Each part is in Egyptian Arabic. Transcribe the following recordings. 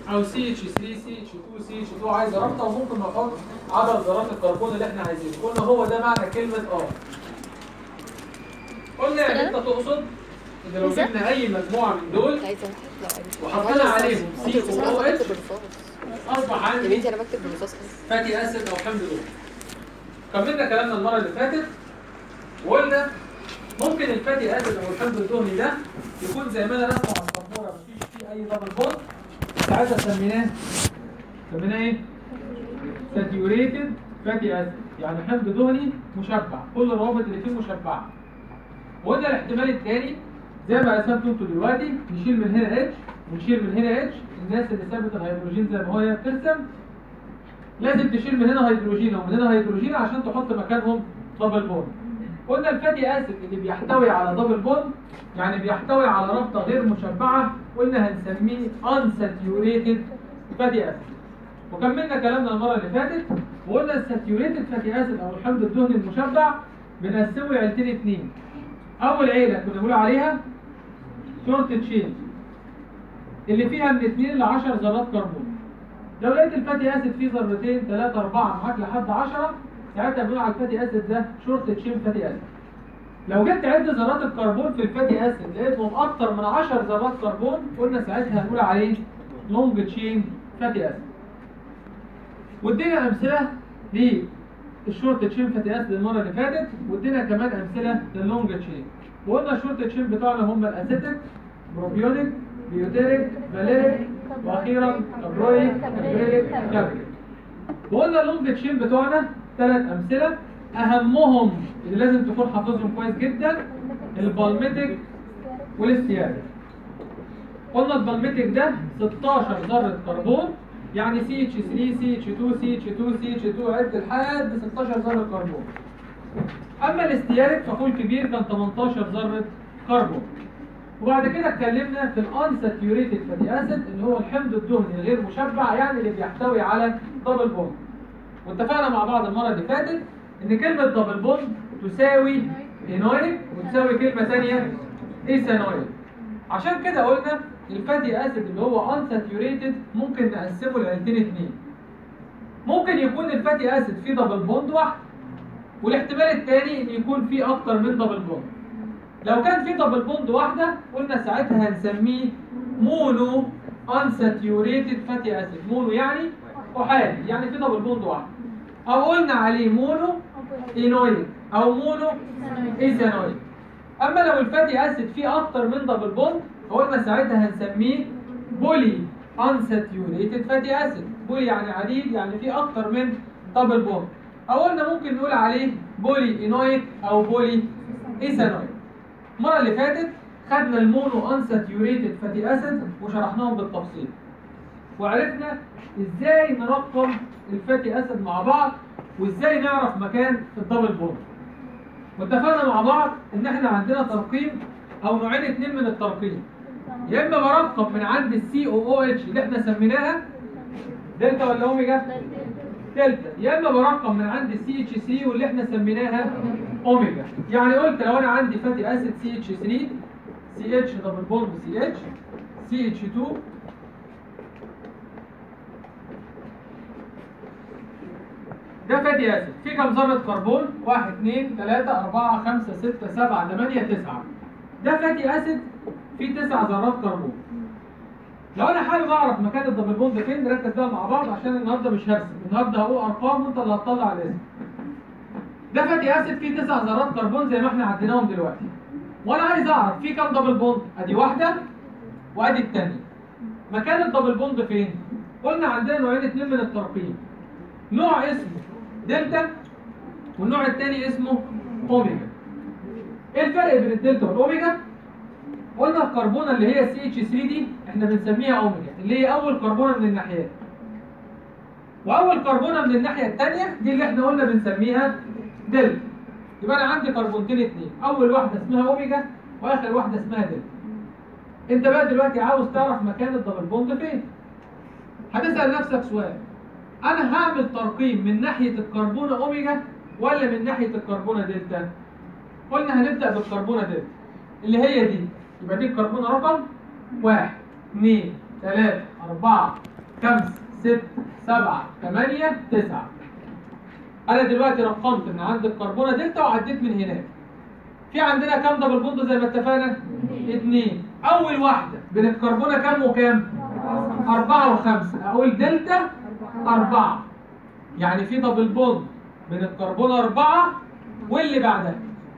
او سي اتش 3 سي اتش 2 سي اتش 2 عايز رابطه وممكن نحط عدد ذرات الكربون اللي احنا عايزينه قلنا هو ده معنى كلمه اه قلنا يعني انت تقصد ان لو جبنا اي مجموعه من دول عايزه واحد لا وحطينا عليهم سي او اتش اصبح يا عندي بنتي انا بكتب بالرصاص بس فاتي اسيد او حمض دهني كملنا كلامنا المره اللي فاتت وقلنا ممكن الفاتي اسيد او الحمض الدهني ده يكون زي ما انا رسمه على السبوره مفيش فيه اي دبل بوند ساعتها سميناه سميناه ايه؟ ساتيوريتد فاتي اسيد يعني حمض دهني مشبع كل الروابط اللي فيه مشبعه وقلنا الاحتمال الثاني زي ما رسمته انتوا دلوقتي نشيل من هنا اتش ونشيل من هنا اتش الناس اللي ثابت الهيدروجين زي ما هو هي بترسم لازم تشيل من هنا هيدروجين ومن هنا هيدروجين عشان تحط مكانهم دبل بوند قلنا الفاتي اسيد اللي بيحتوي على دبل بوند يعني بيحتوي على رابطه غير مشبعه قلنا هنسميه unsaturated فاتي اسيد وكملنا كلامنا المره اللي فاتت وقلنا الساتيوريتد فاتي اسيد او الحمض الدهني المشبع بنقسمه لعيلتين اتنين اول عيله كنا بنقول عليها شورت تشين اللي فيها من 2 ل 10 ذرات كربون لو لقيت الفاتي اسيد فيه ذرتين 3 4 معاك لحد 10 ساعتها بنقول على الفاتي اسيد ده شورت تشين فاتي اسيد لو جبت عد ذرات الكربون في الفاتي اسيد لقيتهم اكتر من 10 ذرات كربون قلنا ساعتها هنقول عليه لونج تشين فاتي اسيد وادينا امثله للشورت تشين فاتي اسيد المره اللي فاتت وادينا كمان امثله لللونج تشين وقلنا الشورت تشين بتوعنا هم الاسيتيك بروبيونيك بيوتيريك فاليريك واخيرا كابرويك كابريليك كابريك وقلنا اللونج تشين بتوعنا ثلاث امثله اهمهم اللي لازم تكون حافظهم كويس جدا البالميتيك والاستياريك قلنا البالميتيك ده 16 ذره كربون يعني سي اتش 3 سي اتش 2 سي اتش 2 سي اتش 2 عد لحد 16 ذره كربون اما الاستياريك فكل كبير كان 18 ذره كربون وبعد كده اتكلمنا في الانساتيوريتد فاتي اسيد اللي هو الحمض الدهني الغير مشبع يعني اللي بيحتوي على دبل بوند واتفقنا مع بعض المره اللي فاتت ان كلمه دبل بوند تساوي اينويك وتساوي كلمه ثانيه ايثانويك عشان كده قلنا الفاتي اسيد اللي هو انساتيوريتد ممكن نقسمه لعيلتين اتنين ممكن يكون الفاتي اسيد فيه دبل بوند واحد والاحتمال الثاني ان يكون فيه اكتر من دبل بوند لو كان في دبل بوند واحده قلنا ساعتها هنسميه مونو unsaturated fatty acid مونو يعني احادي يعني في دبل بوند واحد او قلنا عليه مونو اينويك او مونو ايثانويك اما لو الفاتي اسيد فيه اكتر من دبل بوند فقلنا ساعتها هنسميه بولي unsaturated fatty acid بولي يعني عديد يعني فيه اكتر من دبل بوند او قلنا ممكن نقول عليه بولي اينويك او بولي ايثانويك المره اللي فاتت خدنا المونو انساتيوريتد فاتي اسيد وشرحناهم بالتفصيل وعرفنا ازاي نرقم الفاتي اسيد مع بعض وازاي نعرف مكان الدبل بوند واتفقنا مع بعض ان احنا عندنا ترقيم او نوعين اتنين من الترقيم يا اما برقم من عند السي او او اتش اللي احنا سميناها دلتا ولا اوميجا دلتا يا اما برقم من عند السي اتش 3 واللي احنا سميناها اوميجا يعني قلت لو انا عندي فاتي اسيد سي اتش 3 سي اتش دبل بوند سي اتش سي اتش 2 ده فاتي اسيد في كام ذره كربون 1 2 3 4 5 6 7 8 9 ده فاتي اسيد فيه 9 ذرات كربون لو انا حابب اعرف مكان الدبل بوند فين نركز بقى مع بعض عشان النهارده مش هرسم النهارده هقول ارقام وانت اللي هتطلع الاسم ده فاتي اسيد فيه 9 ذرات كربون زي ما احنا عديناهم دلوقتي وانا عايز اعرف في كام دبل بوند ادي واحده وادي الثانيه مكان الدبل بوند فين قلنا عندنا نوعين اتنين من الترقيم نوع اسمه دلتا والنوع الثاني اسمه اوميجا ايه الفرق بين الدلتا والاوميجا قلنا الكربونه اللي هي سي اتش 3 دي احنا بنسميها اوميجا اللي هي اول كربونه من الناحيات واول كربونه من الناحيه الثانيه دي اللي احنا قلنا بنسميها دلتا يبقى انا عندي كربونتين اتنين اول واحده اسمها اوميجا واخر واحده اسمها دلتا انت بقى دلوقتي عاوز تعرف مكان الدبل بوند فين هتسال نفسك سؤال انا هعمل ترقيم من ناحيه الكربونه اوميجا ولا من ناحيه الكربونه دلتا قلنا هنبدا بالكربونه دلتا اللي هي دي يبقى دي الكربونه رقم واحد اثنين ثلاثة أربعة خمسة ستة سبعة ثمانية تسعة أنا دلوقتي رقمت من عند الكربونة دلتا وعديت من هناك في عندنا كام دبل بوند زي ما اتفقنا؟ اتنين أول واحدة بين الكربونة كام وكام؟ أربعة وخمسة أقول دلتا أربعة يعني في دبل بوند بين الكربونة أربعة واللي بعدها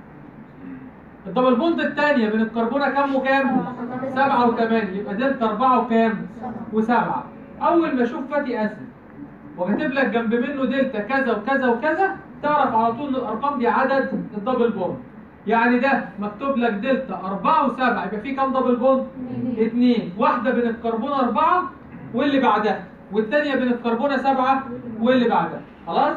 الدبل بوند الثانية بين الكربونة كام وكام؟ سبعة وثمانية يبقى دلتا أربعة وكام؟ وسبعة أول ما أشوف فاتي أسيد وكاتب لك جنب منه دلتا كذا وكذا وكذا تعرف على طول إن الأرقام دي عدد الدبل بوند يعني ده مكتوب لك دلتا أربعة وسبعة يبقى في كام دبل بوند؟ اتنين واحدة بين الكربونة أربعة واللي بعدها والتانية بين الكربونة سبعة واللي بعدها خلاص؟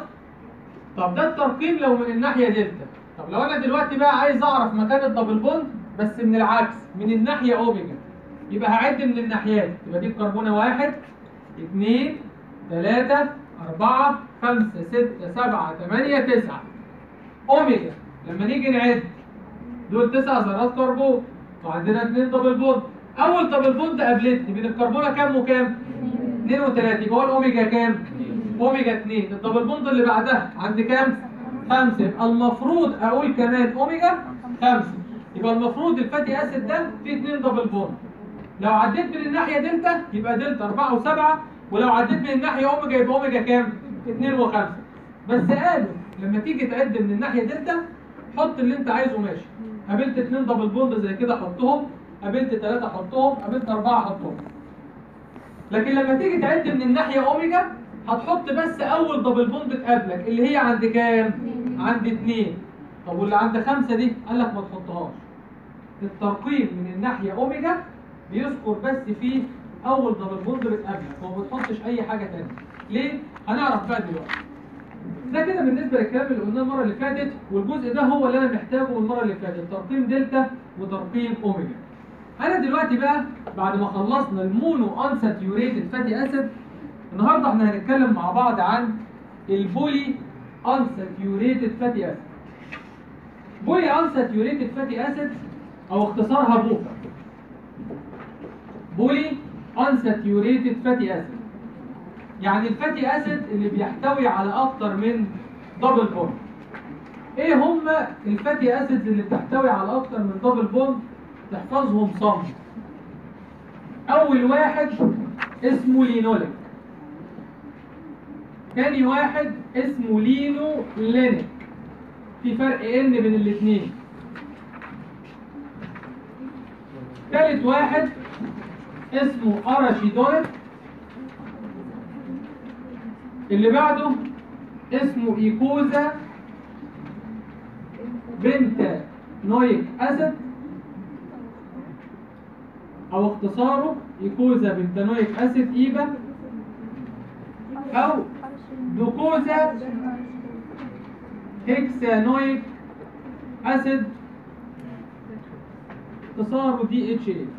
طب ده الترقيم لو من الناحية دلتا طب لو أنا دلوقتي بقى عايز أعرف مكان الدبل بوند بس من العكس من الناحية أوميجا يبقى هعد من الناحيات يبقى دي الكربونة واحد اتنين تلاتة أربعة خمسة ستة سبعة تمانية تسعة أوميجا لما نيجي نعد دول تسع ذرات كربون وعندنا اتنين دبل بوند أول دبل بوند قابلتني بين الكربونة كام وكام؟ اتنين وتلاتة يبقى هو الأوميجا كام؟ أوميجا اتنين الدبل بوند اللي بعدها عند كام؟ خمسة يبقى المفروض أقول كمان أوميجا خمسة يبقى المفروض الفاتي أسيد ده فيه اتنين دبل بوند لو عديت من الناحية دلتا يبقى دلتا أربعة وسبعة ولو عديت من الناحية أوميجا يبقى أوميجا كام؟ اتنين وخمسة بس قالوا لما تيجي تعد من الناحية دلتا حط اللي أنت عايزه ماشي قابلت اتنين دبل بوند زي كده حطهم قابلت تلاتة حطهم قابلت أربعة حطهم لكن لما تيجي تعد من الناحية أوميجا هتحط بس أول دبل بوند تقابلك اللي هي عند كام؟ عند اتنين طب واللي عند خمسة دي قال لك ما تحطهاش الترقيم من الناحية أوميجا بيذكر بس فيه أول دبل بوند بتقابلك وما بتحطش أي حاجة تانية ليه؟ هنعرف بقى دلوقتي ده كده بالنسبة للكلام اللي قلناه المرة اللي فاتت والجزء ده هو اللي أنا محتاجه من المرة اللي فاتت ترقيم دلتا وترقيم أوميجا أنا دلوقتي بقى بعد ما خلصنا المونو أنساتيوريتد فاتي أسيد النهارده احنا هنتكلم مع بعض عن البولي أنساتيوريتد فاتي أسيد بولي أنساتيوريتد فاتي أسيد أو اختصارها بوفا بولي أنساتيوريتد فاتي أسيد يعني الفاتي أسيد اللي بيحتوي على أكتر من دبل بوند إيه هم الفاتي أسيدز اللي بتحتوي على أكتر من دبل بوند تحفظهم صم أول واحد اسمه لينوليك تاني واحد اسمه لينو لينيك في فرق ان بين الاثنين تالت واحد اسمه اراشيدونيك اللي بعده اسمه ايكوزا بنتا نويك اسيد او اختصاره ايكوزا بنتانويك اسيد ايبا او دوكوزا هيكسانويك اسيد اختصاره دي اتش اي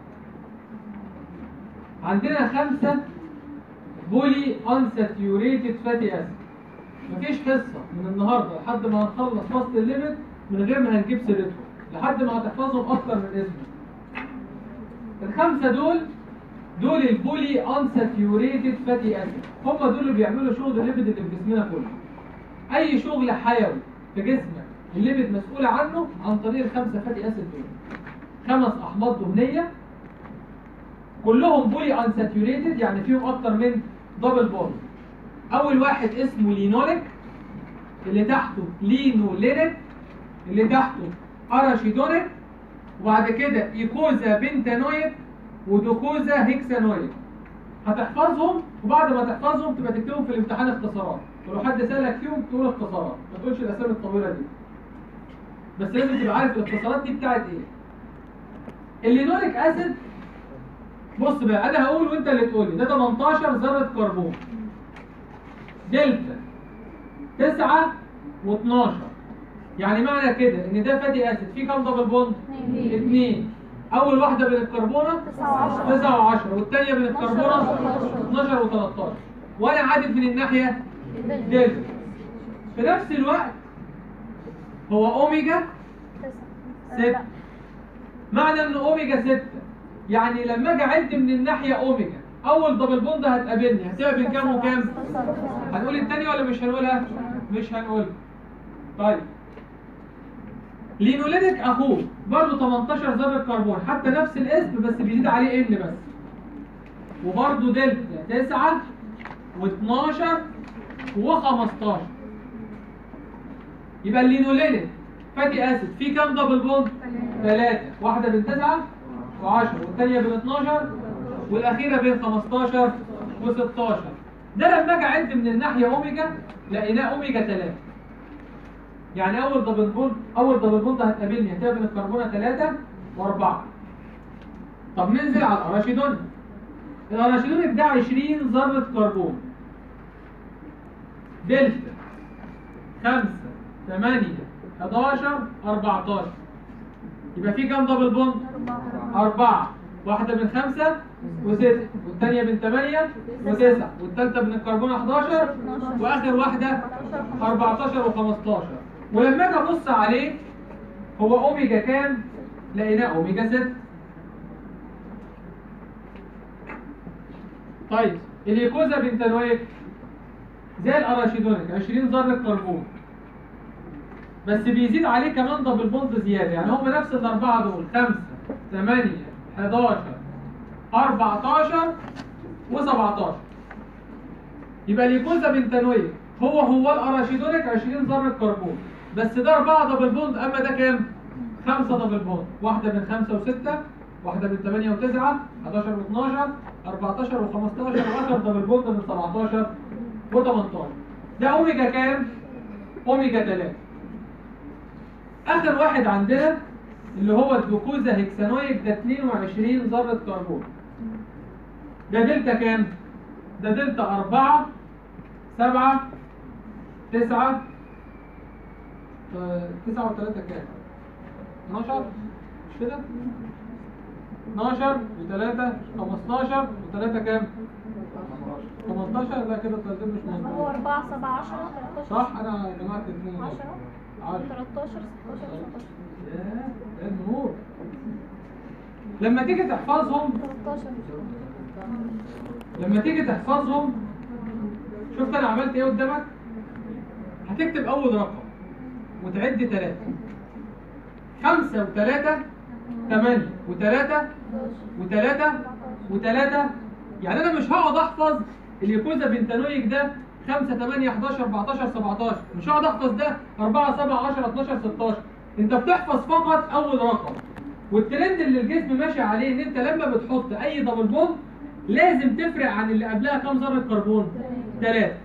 عندنا خمسة بولي انساتيوريتد فاتي اسيد مفيش حصة من النهاردة لحد ما هنخلص فصل الليمت من غير ما هنجيب سيرتهم لحد ما هتحفظهم اكتر من اسمه الخمسة دول دول البولي انساتيوريتد فاتي اسيد هم دول اللي بيعملوا شغل الليبيد اللي في جسمنا كله اي شغل حيوي في جسمك الليبيد مسؤول عنه عن طريق الخمسه فاتي اسيد دول خمس احماض دهنيه كلهم بولي انساتيوريتد يعني فيهم اكتر من دبل بوند اول واحد اسمه لينوليك اللي تحته لينولينيك اللي تحته اراشيدونيك وبعد كده ايكوزا بنتانويك ودوكوزا هيكسانويك هتحفظهم وبعد ما تحفظهم تبقى تكتبهم في الامتحان اختصارات ولو حد سألك فيهم تقول اختصارات ما تقولش الاسامي الطويله دي بس لازم تبقى عارف الاختصارات دي بتاعت ايه اللينوليك اسيد بص بقى انا هقول وانت اللي تقول لي ده 18 ذره كربون دلتا 9 و12 يعني معنى كده ان ده فاتي اسيد فيه كام دبل بوند؟ اثنين اول واحده بين الكربونه 9 و10 والثانيه بين الكربونه 12 و13 وانا عادت من الناحيه دلتا في نفس الوقت هو اوميجا 6 معنى ان اوميجا 6 يعني لما اجي اعد من الناحيه اوميجا اول دبل بوند هتقابلني هتبقى بين كام وكام هنقول التانية ولا مش هنقولها مش هنقول طيب لينولينيك اخوه برضه 18 ذره كربون حتى نفس الاسم بس بيزيد عليه ان بس وبرضه دلتا 9 و12 و15 يبقى اللينولينيك فاتي اسيد فيه كام دبل بوند؟ ثلاثة واحدة بين 9 و10 والثانية بين 12 والأخيرة بين 15 و16 ده لما أجي أعد من الناحية أوميجا لقيناه أوميجا 3 يعني أول دبل بوند أول دبل بوند هتقابلني هتبقى بين الكربونة 3 و4 طب ننزل على الأراشيدون الأراشيدونيك ده 20 ذرة كربون دلتا 5 8 11 14 يبقى في كام دبل بوند؟ أربعة واحدة من خمسة وستة والتانية من ثمانية وتسعة والتالتة من الكربون 11 وآخر واحدة 14 و15 ولما أجي أبص عليه هو أوميجا كام؟ لقيناه أوميجا 6 طيب اليكوزا بنتانويك زي الأراشيدونيك 20 ذرة كربون بس بيزيد عليه كمان دبل بوند زياده يعني هم نفس الاربعه دول 5 8 11 14 و17 يبقى اليكوزا بنتانويك هو هو الاراشيدونيك 20 ذره كربون بس ده 4 دبل بوند اما ده كام 5 دبل بوند واحده من 5 و6 واحده من 8 و9 11 و12 14 و15 واخر دبل بوند من 17 و18 ده اوميجا كام اوميجا 3 اخر واحد عندنا اللي هو الجلوكوزا هيكسانويك ده 22 ذرة كربون ده دلتا كام؟ ده دلتا 4 7 9 9 و3 كام؟ 12 مش كده؟ 12 و3 15 و3 كام؟ 18 لا كده الترتيب مش هو مظبوط 4 7 10 13 صح انا جمعت الاثنين 10 10 13 16 17 يا يا النور لما تيجي تحفظهم 13 لما تيجي تحفظهم شفت انا عملت ايه قدامك هتكتب اول رقم وتعد ثلاثة خمسة وثلاثة ثمانية وثلاثة وثلاثة وثلاثة يعني انا مش هقعد احفظ اليكوزا بنتانويك ده 5 8 11 14 17 مش هقعد احفظ ده 4 7 10 12 16 انت بتحفظ فقط اول رقم والترند اللي الجسم ماشي عليه ان انت لما بتحط اي دبل بوند لازم تفرق عن اللي قبلها كام ذره كربون ثلاثة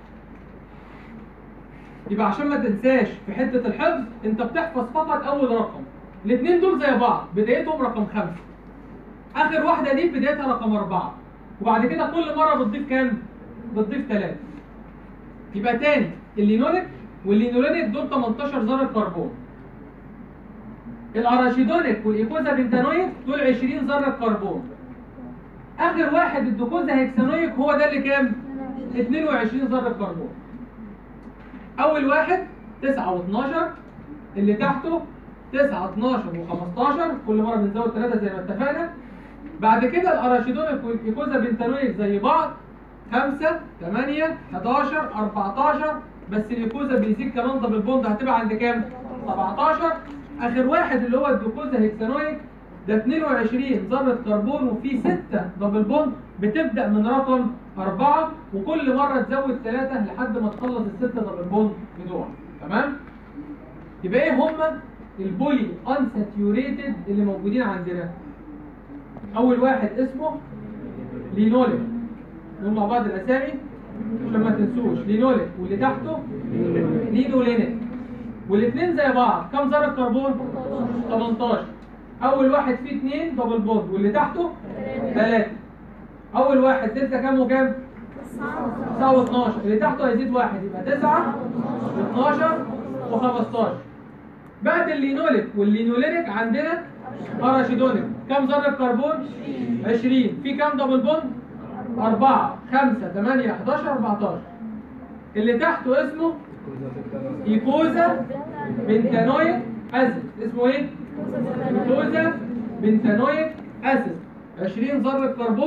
يبقى عشان ما تنساش في حته الحفظ انت بتحفظ فقط اول رقم الاثنين دول زي بعض بدايتهم رقم خمسة اخر واحده دي بدايتها رقم أربعة وبعد كده كل مره بتضيف كام بتضيف ثلاثة يبقى تاني اللينوليك واللينولينيك دول 18 ذره كربون الاراشيدونيك والايكوزا بنتانويك دول 20 ذره كربون اخر واحد الدوكوزا هيكسانويك هو ده اللي كام 22 ذره كربون اول واحد 9 و12 اللي تحته 9 12 و15 كل مره بنزود 3 زي ما اتفقنا بعد كده الاراشيدونيك والايكوزا بنتانويك زي بعض 5 8 11 14 بس الايكوزا بيزيد كمان دبل بوند هتبقى عند كام 17 اخر واحد اللي هو الجلوكوزا هيكسانويك ده 22 ذرة كربون وفيه 6 دبل بوند بتبدأ من رقم 4 وكل مرة تزود 3 لحد ما تخلص الستة دبل بوند بتوعك تمام؟ يبقى ايه هما البولي انساتيوريتد اللي موجودين عندنا؟ أول واحد اسمه لينوليك نقول مع بعض الأسامي عشان ما تنسوش لينوليك واللي تحته لينولينيك والاثنين زي بعض كم ذرة كربون؟ 18 أول واحد فيه اثنين دبل بوند واللي تحته ثلاثة أول واحد دلتا كام وكام؟ 9 و12 اللي تحته هيزيد واحد يبقى 9 و12 و15 بعد اللينوليك واللينولينيك عندنا اراشيدونيك كم ذرة كربون؟ 20 في كام دبل بوند؟ 4 5 8 11 14 اللي تحته اسمه ايكوزا بنتانويك اسيد اسمه ايه؟ ايكوزا بنتانويك اسيد 20 ذرة كربون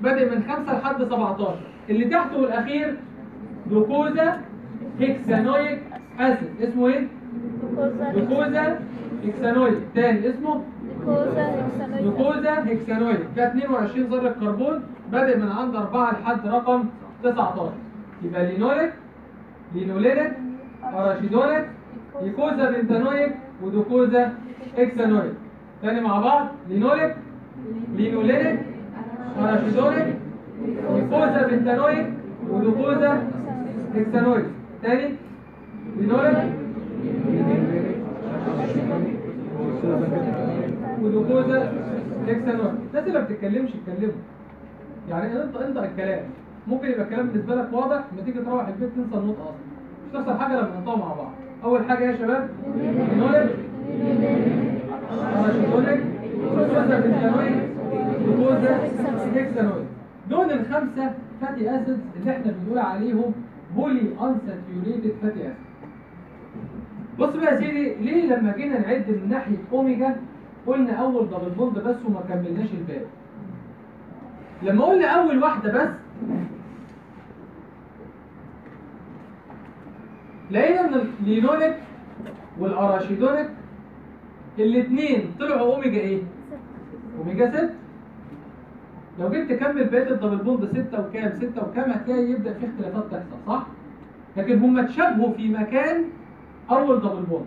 بادئ من 5 لحد 17 اللي تحته الاخير جلوكوزا هيكسانويك اسيد اسمه ايه جلوكوزا هيكسانويك تاني اسمه جلوكوزا هيكسانويك ده 22 ذره كربون بادئ من عند 4 لحد رقم 19 يبقى لينوليك لينولينيك اراشيدونيك يكوزا بنتانويك ودوكوزا هيكسانويك تاني مع بعض لينوليك لينولينيك اراشيدونيك يكوزا بنتانويك ودوكوزا هيكسانويك تاني لينوليك ودوكوزا هيكسانويك الناس اللي ما بتتكلمش اتكلموا يعني انت انت الكلام ممكن يبقى الكلام بالنسبه لك واضح لما تيجي تروح البيت تنسى النطق اصلا مش تحصل حاجه لما ننطقوا مع بعض اول حاجه يا شباب لينوليك اراشيدونيك دوكوزا بنتانويك دوكوزا هيكسانويك دول الخمسه فاتي اسيدز اللي احنا بنقول عليهم بولي انساتيوريتد فاتي اسيد بص بقى يا سيدي ليه لما جينا نعد من ناحيه اوميجا قلنا اول دبل بوند بس وما كملناش الباقي لما قلنا اول واحده بس لقينا ان اللينوليك والاراشيدونيك الاثنين طلعوا اوميجا ايه اوميجا 6 لو جيت تكمل بقيه الدبل بوند 6 وكام 6 وكام هتلاقي يبدا في اختلافات تحصل صح لكن هم اتشابهوا في مكان اول دبل بوند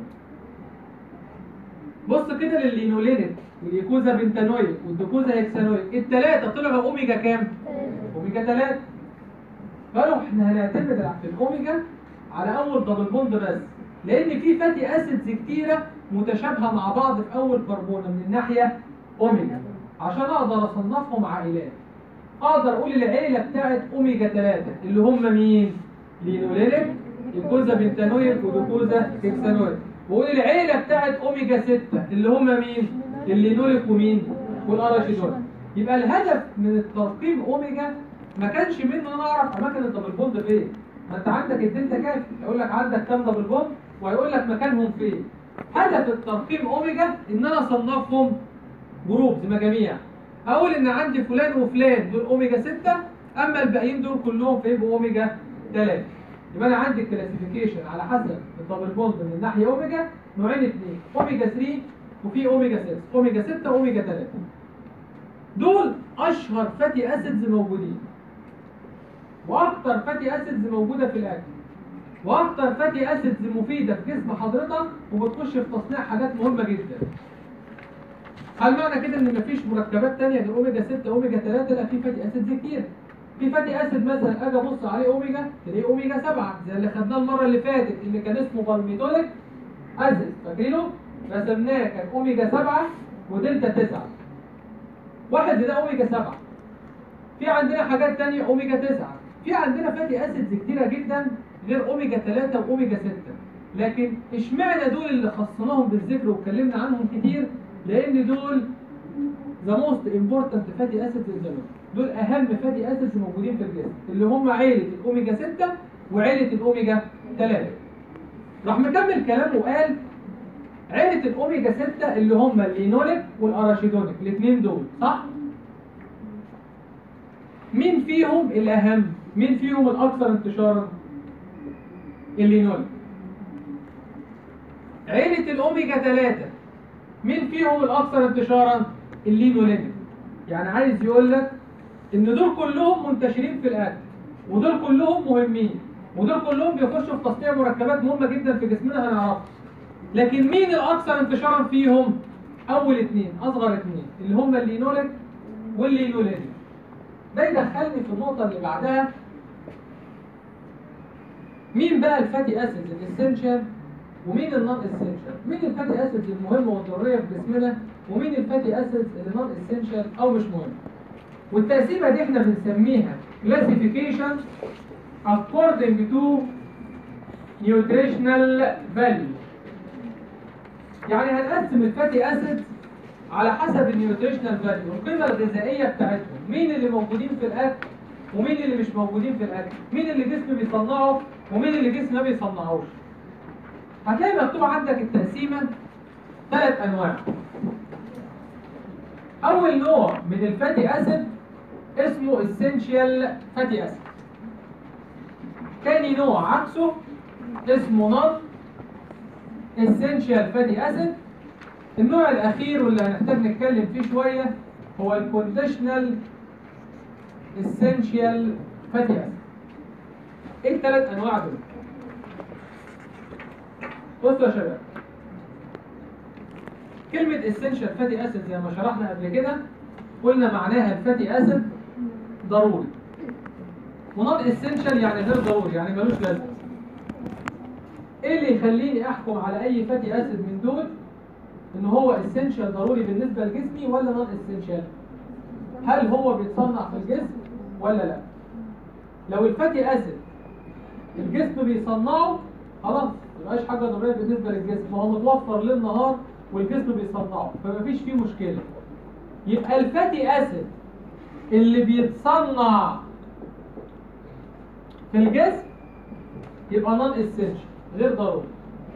بص كده لللينولينيك واليكوزا بنتانويك والدوكوزا هيكسانويك الثلاثه طلعوا اوميجا كام اوميجا 3 قالوا احنا هنعتمد في الاوميجا على اول دبل بوند بس لان في فاتي اسيدز كتيره متشابهه مع بعض في اول كربونه من الناحيه اوميجا عشان اقدر اصنفهم عائلات اقدر اقول العيله بتاعت اوميجا 3 اللي هم مين لينولينيك الكوزا بنتانويك ودوكوزا هيكسانويك واقول العيله بتاعت اوميجا 6 اللي هم مين اللينوليك ومين والاراشيدونيك يبقى الهدف من الترقيم اوميجا ما كانش منه ان انا اعرف اماكن الدبل بوند فين ما انت عندك الدلتا كافي يقول لك عندك كام دبل بوند وهيقول لك مكانهم فين هدف الترقيم اوميجا ان انا اصنفهم جروبز مجاميع اقول ان عندي فلان وفلان دول اوميجا 6 اما الباقيين دول كلهم فيبقوا اوميجا 3 يبقى انا عندي الكلاسيفيكيشن على حسب الدبل بوند من الناحيه اوميجا نوعين اثنين اوميجا 3 وفي اوميجا 6 اوميجا 6 واوميجا 3 دول اشهر فاتي اسيدز موجودين واكتر فاتي اسيدز موجوده في الاكل واكتر فاتي اسيدز مفيده في جسم حضرتك وبتخش في تصنيع حاجات مهمه جدا هل معنى كده ان مفيش مركبات تانية غير اوميجا 6 اوميجا 3 لا في فاتي اسيدز كتير في فاتي اسيد مثلا اجي ابص عليه اوميجا تلاقيه اوميجا 7 زي اللي خدناه المره اللي فاتت اللي كان اسمه بالميتوليك اسيد فاكرينه رسمناه كان اوميجا 7 ودلتا 9 واحد زي ده اوميجا 7 في عندنا حاجات تانية اوميجا 9 في عندنا فاتي اسيدز كتيرة جدا غير اوميجا 3 واوميجا 6 لكن اشمعنى دول اللي خصناهم بالذكر واتكلمنا عنهم كتير لان دول ذا موست امبورتنت فاتي اسيدز ان دول اهم فاتي اسيدز موجودين في الجسم اللي هم عيله الاوميجا 6 وعيله الاوميجا 3 راح مكمل كلامه وقال عيله الاوميجا 6 اللي هم اللينوليك والاراشيدونيك الاثنين دول صح مين فيهم الاهم مين فيهم الاكثر انتشارا اللينوليك عيله الاوميجا 3 مين فيهم الاكثر انتشارا اللينولينيك يعني عايز يقول لك ان دول كلهم منتشرين في الاكل ودول كلهم مهمين ودول كلهم بيخشوا في تصنيع مركبات مهمه جدا في جسمنا هنعرفها لكن مين الاكثر انتشارا فيهم اول اثنين اصغر اثنين اللي هم اللينوليك واللينولينيك ده يدخلني في النقطه اللي بعدها مين بقى الفاتي اسيدز الاسينشال ومين النون اسينشال مين الفاتي اسيدز المهمه والضروريه في جسمنا ومين الفاتي اسيدز اللي نون اسينشال او مش مهم والتقسيمه دي احنا بنسميها classification according to nutritional value يعني هنقسم الفاتي اسيدز على حسب النيوتريشنال فاليو القيمه الغذائيه بتاعتهم مين اللي موجودين في الاكل ومين اللي مش موجودين في الاكل مين اللي جسم بيصنعه ومين اللي جسم ما بيصنعوش هتلاقي مكتوب عندك التقسيمه ثلاث انواع اول نوع من الفاتي اسيد اسمه اسينشال فاتي اسيد تاني نوع عكسه اسمه نون اسينشال فاتي اسيد النوع الاخير واللي هنحتاج نتكلم فيه شويه هو الكونديشنال اسينشال فاتي اسيد ايه الثلاث انواع دول بصوا يا شباب كلمة essential fatty acid زي ما شرحنا قبل كده قلنا معناها الفاتي اسيد ضروري ونون essential يعني غير ضروري يعني ملوش لازمة ايه اللي يخليني احكم على اي فاتي اسيد من دول ان هو essential ضروري بالنسبة لجسمي ولا نون essential هل هو بيتصنع في الجسم ولا لا لو الفاتي اسيد الجسم بيصنعه خلاص مبقاش حاجه ضروريه بالنسبه للجسم هو متوفر ليل نهار والجسم بيصنعه فمفيش فيه مشكله يبقى الفاتي اسيد اللي بيتصنع في الجسم يبقى نون اسينشال غير ضروري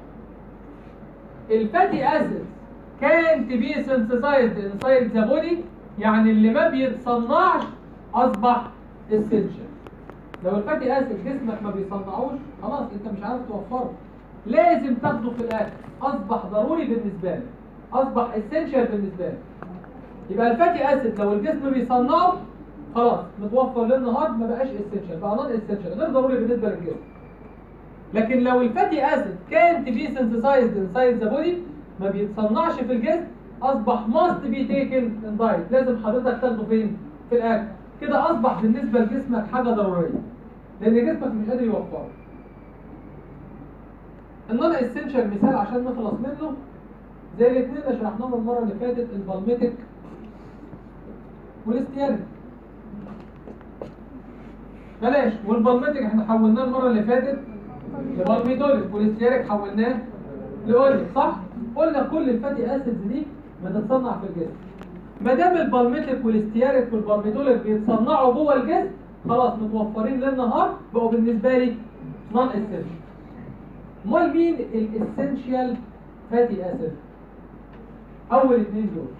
الفاتي اسيد كانت بي سنسيسايزد انسايد ذا بودي يعني اللي ما بيتصنعش اصبح اسينشال لو الفاتي اسيد جسمك ما بيصنعوش خلاص انت مش عارف توفره لازم تاخده في الاكل اصبح ضروري بالنسبه لك اصبح اسينشال بالنسبه لك يبقى الفاتي اسيد لو الجسم بيصنعه خلاص متوفر للنهار ما بقاش اسينشال بقى نون اسينشال غير ضروري بالنسبه للجسم لكن لو الفاتي اسيد كانت بي سنسيسايزد انسايد ذا بودي ما بيتصنعش في الجسم اصبح ماست بي تيكن ان دايت لازم حضرتك تاخده فين في الاكل كده اصبح بالنسبه لجسمك حاجه ضروريه لان جسمك مش قادر يوفره النون اسينشال مثال عشان نخلص منه زي الاثنين اللي شرحناهم المره اللي فاتت البالميتك والاستياريك بلاش والبالميتك احنا حولناه المره اللي فاتت لبالميتوليك والاستياريك حولناه لاوليك صح قلنا كل الفاتي اسيدز دي بتتصنع في الجسم ما دام البالميتك والاستياريك والبالميتوليك بيتصنعوا جوه الجسم خلاص متوفرين للنهار بقوا بالنسبه لي نون اسينشال امال مين الاسينشال فاتي اسيد اول اثنين دول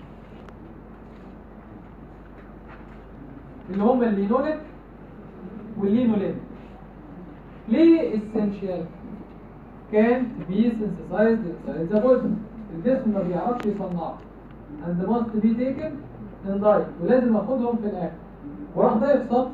اللي هم اللينوليك واللينولين ليه اسينشال كان بي سنسيسايزد انسايد ذا بودي الجسم ما بيعرفش يصنعه and must be taken in diet ولازم اخدهم في الاكل وراح ضايف سطر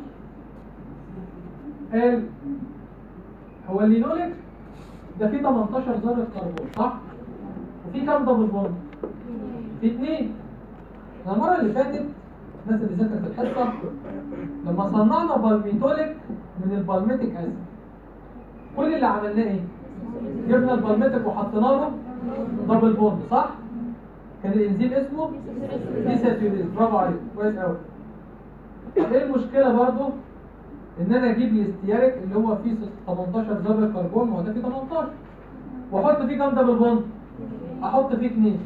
قال هو اللينوليك ده فيه 18 ذرة كربون صح؟ وفي كام دبل بوند؟ في اثنين احنا المرة اللي فاتت الناس اللي ذاكرت الحصة لما صنعنا بالميتوليك من البالميتيك اسيد كل اللي عملناه ايه؟ جبنا البالميتيك وحطينا له دبل بوند صح؟ كان الانزيم اسمه ديساتيوليز برافو عليك كويس قوي طب ايه المشكلة برضو؟ ان انا اجيب الاستياريك اللي هو فيه 18 ذره كربون ما هو ده فيه 18 واحط فيه كام دبل بوند احط فيه اثنين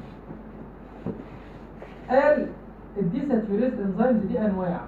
قال الديساتيوريز انزيمز دي انواع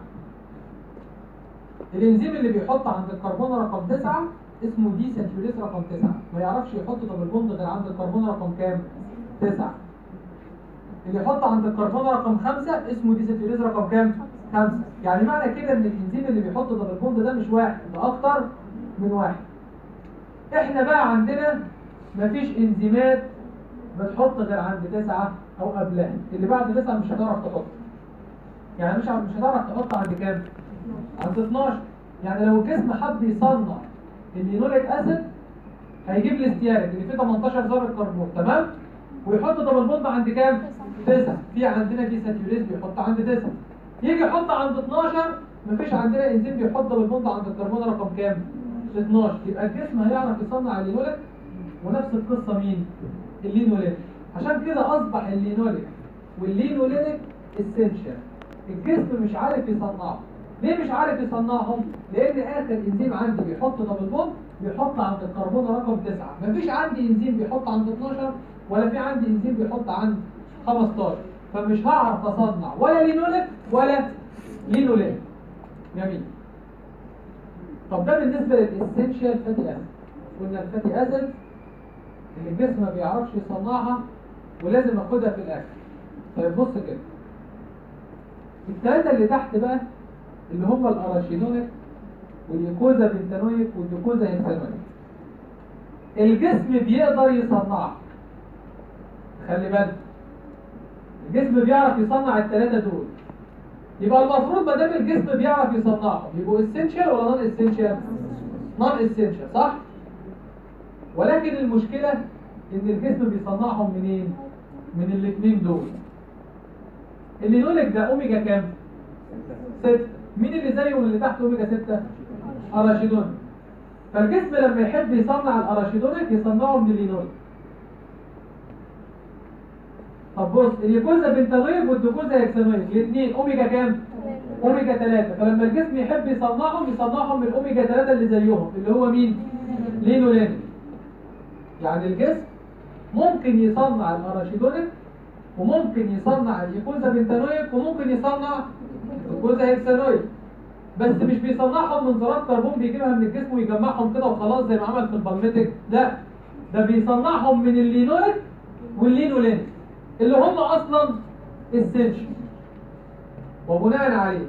الانزيم اللي بيحط عند الكربون رقم 9 اسمه ديساتيوريز رقم 9 ما يعرفش يحط دبل بوند غير عند الكربون رقم كام 9 اللي يحط عند الكربون رقم 5 اسمه ديساتيوريز رقم كام خمسة يعني معنى كده ان الانزيم اللي بيحط دبل بوند ده مش واحد ده اكتر من واحد احنا بقى عندنا مفيش انزيمات بتحط غير عند تسعة او قبلها اللي بعد تسعة مش هتعرف تحط يعني مش مش هتعرف تحط عند كام عند 12 يعني لو الجسم حب يصنع اللينوليك اسيد هيجيب الاستياريك اللي فيه 18 ذره كربون تمام ويحط دبل بوند عند كام 9 في عندنا دي ساتيوريز بيحط عند 9 يجي يحط عند 12 مفيش عندنا انزيم بيحط بالبوند عند الكربون رقم كام 12 يبقى الجسم هيعرف يصنع اللينوليك ونفس القصه مين اللينوليك عشان كده اصبح اللينوليك واللينولينيك اسينشال الجسم مش عارف يصنعهم ليه مش عارف يصنعهم لان اخر انزيم عندي بيحط دبل بوند بيحط عند الكربون رقم 9 مفيش عندي انزيم بيحط عند 12 ولا في عندي انزيم بيحط عند 15 فمش هعرف اصنع ولا لينوليك ولا لينولين جميل طب ده بالنسبه للاسينشال فاتي اسيد قلنا الفاتي اسيد اللي الجسم ما بيعرفش يصنعها ولازم اخدها في الاكل طيب بص كده الثلاثه اللي تحت بقى اللي هم الاراشيدونيك واليوكوزا بنتانويك واليوكوزا هيكسانويك الجسم بيقدر يصنعها خلي بالك الجسم بيعرف يصنع الثلاثه دول يبقى المفروض ما دام الجسم بيعرف يصنعهم يبقوا اسينشال ولا نون اسينشال نون اسينشال صح ولكن المشكله ان الجسم بيصنعهم منين من الاثنين دول اللينوليك ده اوميجا كام ستة مين اللي زيه من اللي تحت اوميجا ستة اراشيدونيك فالجسم لما يحب يصنع الاراشيدونيك يصنعه من اللينوليك طب بص اليوكوزا بنتانويك والدوكوزا هيكسانويك الاثنين اوميجا كام اوميجا 3 فلما الجسم يحب يصنعهم يصنعهم من الاوميجا 3 اللي زيهم اللي هو مين لينولين يعني الجسم ممكن يصنع الاراشيدونيك وممكن يصنع اليوكوزا بنتانويك وممكن يصنع الدوكوزا هيكسانويك بس مش بيصنعهم من ذرات كربون بيجيبها من الجسم ويجمعهم كده وخلاص زي ما عمل في البالميتك لا ده بيصنعهم من اللينوليك واللينولين اللي هم اصلا السنشن وبناء عليه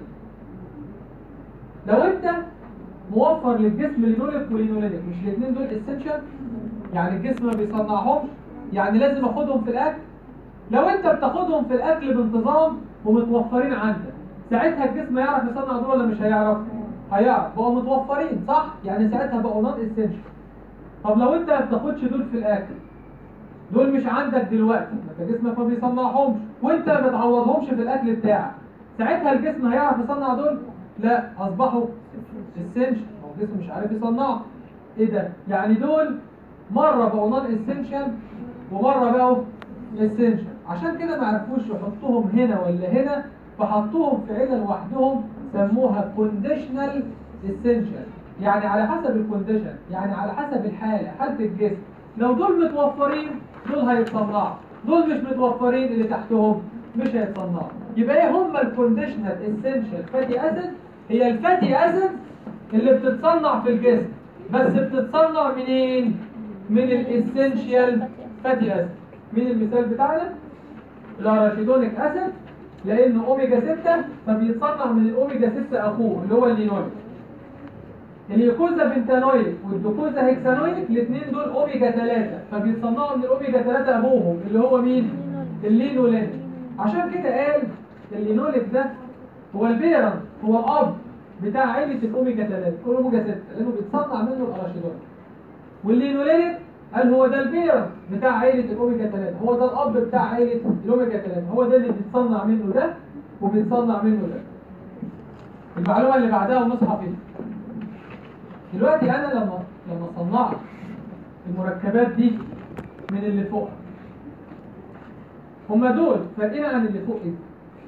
لو انت موفر للجسم لينوليك ولينولينيك مش الاثنين دول اسينشال يعني الجسم ما بيصنعهمش يعني لازم اخدهم في الاكل لو انت بتاخدهم في الاكل بانتظام ومتوفرين عندك ساعتها الجسم يعرف يصنع دول ولا مش هيعرف هيعرف بقوا متوفرين صح يعني ساعتها بقوا نون اسينشال طب لو انت ما بتاخدش دول في الاكل دول مش عندك دلوقتي انت جسمك ما بيصنعهمش وانت ما بتعوضهمش في الاكل بتاعك ساعتها الجسم هيعرف يصنع دول لا اصبحوا اسينشال هو الجسم مش عارف يصنعهم ايه ده يعني دول مره بقوا نون اسينشال ومره بقوا اسينشال عشان كده ما عرفوش يحطوهم هنا ولا هنا فحطوهم في عيله لوحدهم سموها كونديشنال اسينشال يعني على حسب الكونديشن يعني على حسب الحاله حاله الجسم لو دول متوفرين دول هيتصنعوا دول مش متوفرين اللي تحتهم مش هيتصنعوا يبقى ايه هم الكونديشنال اسينشال فاتي اسيد هي الفاتي اسيد اللي بتتصنع في الجسم بس بتتصنع منين من الاسينشال فاتي اسيد مين المثال بتاعنا الاراشيدونيك اسيد لانه اوميجا 6 فبيتصنع من الاوميجا 6 اخوه اللي هو اللينوليك اليوكوزا بنتانويك والدوكوزا هيكسانويك الاثنين دول اوميجا 3 فبيتصنعوا من الاوميجا 3 ابوهم اللي هو مين اللينولين عشان كده قال اللينوليك ده هو البيرنت هو الاب بتاع عيله الاوميجا 3 الاوميجا 6 لانه بيتصنع منه الاراشيدون واللينولينيك قال هو ده البيرنت بتاع عيله الاوميجا 3 هو ده الاب بتاع عيله الاوميجا 3 هو ده اللي بيتصنع منه ده وبيتصنع منه ده المعلومه اللي بعدها ونصحى فيها دلوقتي انا لما لما صنعت المركبات دي من اللي فوق هما دول فارقين عن اللي فوق ايه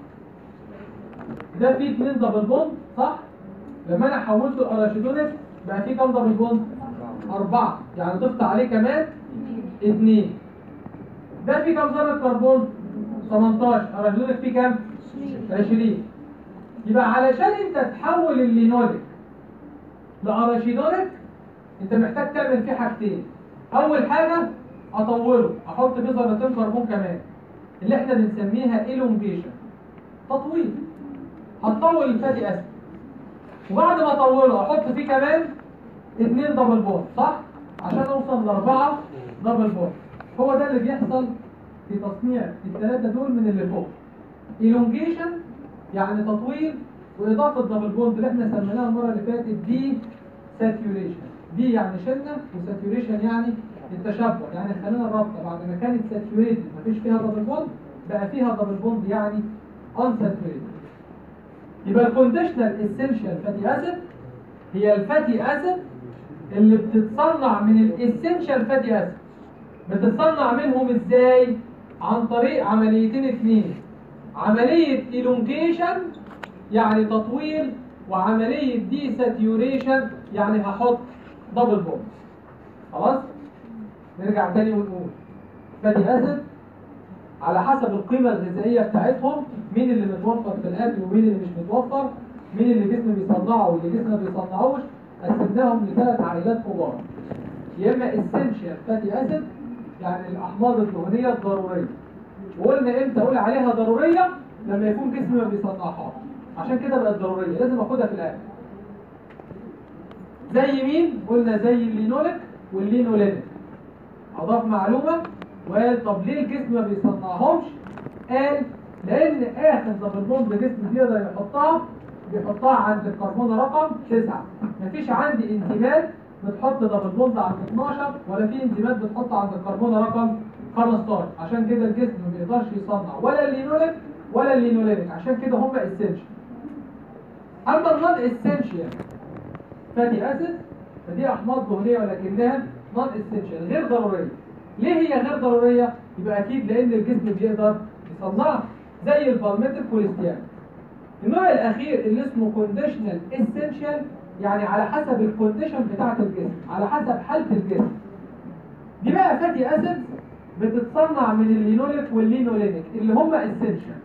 ده فيه اتنين دبل بوند صح لما انا حولته الاراشيدونيك بقى فيه كام دبل بوند اربعة يعني ضفت عليه كمان اتنين ده فيه كام ذرة كربون 18 اراشيدونيك فيه كام 20 يبقى علشان انت تحول اللينوليك لاراشيدونيك انت محتاج تعمل فيه حاجتين اول حاجه اطوله احط فيه ذرتين كربون كمان اللي احنا بنسميها elongation تطويل هتطول الفاتي اسيد وبعد ما اطوله احط فيه كمان اتنين دبل بوند صح عشان اوصل لاربعه دبل بوند هو ده اللي بيحصل في تصنيع الثلاثه دول من اللي فوق elongation يعني تطويل واضافه دبل بوند اللي احنا سميناها المره اللي فاتت دي ساتيوريشن دي يعني شلنا وساتيوريشن يعني التشبع يعني خلينا الرابطه بعد ما كانت ساتيوريتد مفيش فيها دبل بوند بقى فيها دبل بوند يعني unsaturated يبقى الكونديشنال اسينشال فاتي اسيد هي الفاتي اسيد اللي بتتصنع من الاسينشال فاتي اسيد بتتصنع منهم ازاي عن طريق عمليتين اتنين عملية elongation يعني تطويل وعملية دي ساتيوريشن يعني هحط دبل بوند خلاص نرجع تاني ونقول فاتي اسيد على حسب القيمة الغذائية بتاعتهم مين اللي متوفر في الأكل ومين اللي مش متوفر مين اللي الجسم بيصنعه واللي الجسم ما بيصنعوش قسمناهم لثلاث عائلات كبار يا اما اسينشال فاتي اسيد يعني الاحماض الدهنيه الضروريه وقلنا امتى اقول عليها ضروريه لما يكون جسمي ما بيصنعهاش عشان كده بقت ضروريه لازم اخدها في الاكل زي مين قلنا زي اللينوليك واللينولينيك اضاف معلومه وقال طب ليه الجسم ما بيصنعهمش قال لان اخر دبل بوند الجسم بيقدر يحطها بيحطها عند الكربون رقم 9 مفيش عندي انزيمات بتحط دبل بوند عند 12 ولا في انزيمات بتحط عند الكربون رقم 15 عشان كده الجسم ما بيقدرش يصنع ولا اللينوليك ولا اللينولينيك عشان كده هم اسينشال اما النون اسينشال فاتي اسيد فدي احماض دهنيه ولكنها نون اسينشال غير ضروريه ليه هي غير ضروريه يبقى اكيد لان الجسم بيقدر يصنعها زي البالميتيك كوليستيرول النوع الاخير اللي اسمه كونديشنال اسينشال يعني على حسب الكونديشن بتاعه الجسم على حسب حاله الجسم دي بقى فاتي اسيد بتتصنع من اللينوليك واللينولينيك اللي هم اسينشال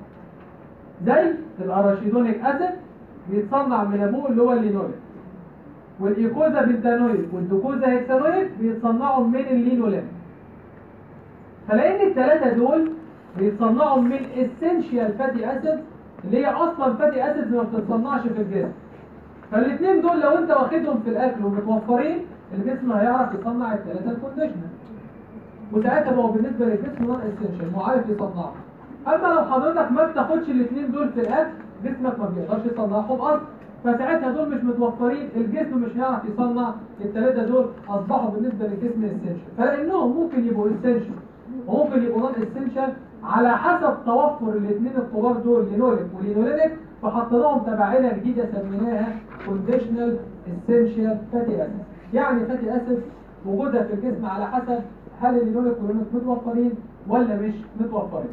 زي الاراشيدونيك اسيد بيتصنع من ابوه اللي هو اللينوليك والايكوزا بنتانويك والدوكوزا هيكسانويك بيتصنعوا من اللينولين فلان الثلاثه دول بيتصنعوا من اسينشال فاتي اسيد اللي هي اصلا فاتي اسيد ما بتتصنعش في الجسم فالاثنين دول لو انت واخدهم في الاكل ومتوفرين الجسم هيعرف يصنع الثلاثه الكونديشنال وساعتها بقوا بالنسبه للجسم نون اسينشال مو عارف يصنعهم اما لو حضرتك ما بتاخدش الاثنين دول في الاكل جسمك ما بيقدرش يصنعهم اصلا فساعتها دول مش متوفرين الجسم مش هيعرف يصنع الثلاثه دول اصبحوا بالنسبه للجسم اسينشال فلانهم ممكن يبقوا اسينشال وممكن يبقوا نون اسينشال على حسب توفر الاثنين الكبار دول لينوليك ولينولينيك فحطيناهم تبعينه جديده سميناها كونديشنال اسينشال فاتي اسيد يعني فاتي اسيد وجودها في الجسم على حسب هل اللينوليك واللينوليك متوفرين ولا مش متوفرين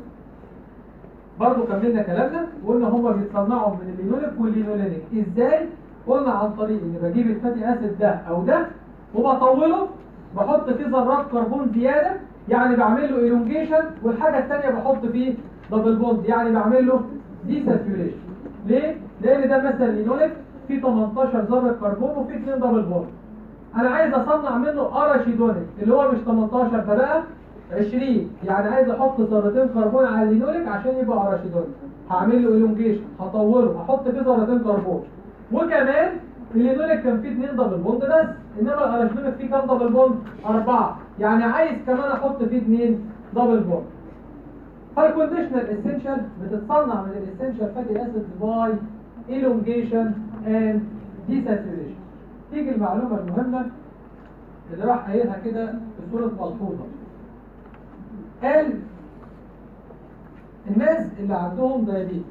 برضو كملنا كلامنا وقلنا هما بيتصنعوا من اللينوليك واللينولينيك ازاي قلنا عن طريق اني بجيب الفاتي اسيد ده او ده وبطوله بحط فيه ذرات كربون زياده يعني بعمل له الونجيشن والحاجه الثانيه بحط فيه دبل بوند يعني بعمل له دي ساتيوريشن ليه لان ده مثلا لينوليك فيه 18 ذره كربون وفيه 2 دبل بوند انا عايز اصنع منه اراشيدونيك اللي هو مش 18 ده بقى 20 يعني عايز احط ذرتين كربون على اللينوليك عشان يبقى اراشيدونيك هعمل له الونجيشن هطوله هحط فيه ذرتين كربون وكمان اللينوليك كان فيه 2 دبل بوند بس انما الاراشيدونيك فيه كام دبل بوند؟ أربعة يعني عايز كمان احط فيه 2 دبل بوند فالكونديشنال اسينشال بتتصنع من الاسينشال فاتي اسيدز باي elongation and desaturation تيجي المعلومة المهمة اللي راح قايلها كده في صورة ملحوظة قال الناس اللي عندهم دايابيتس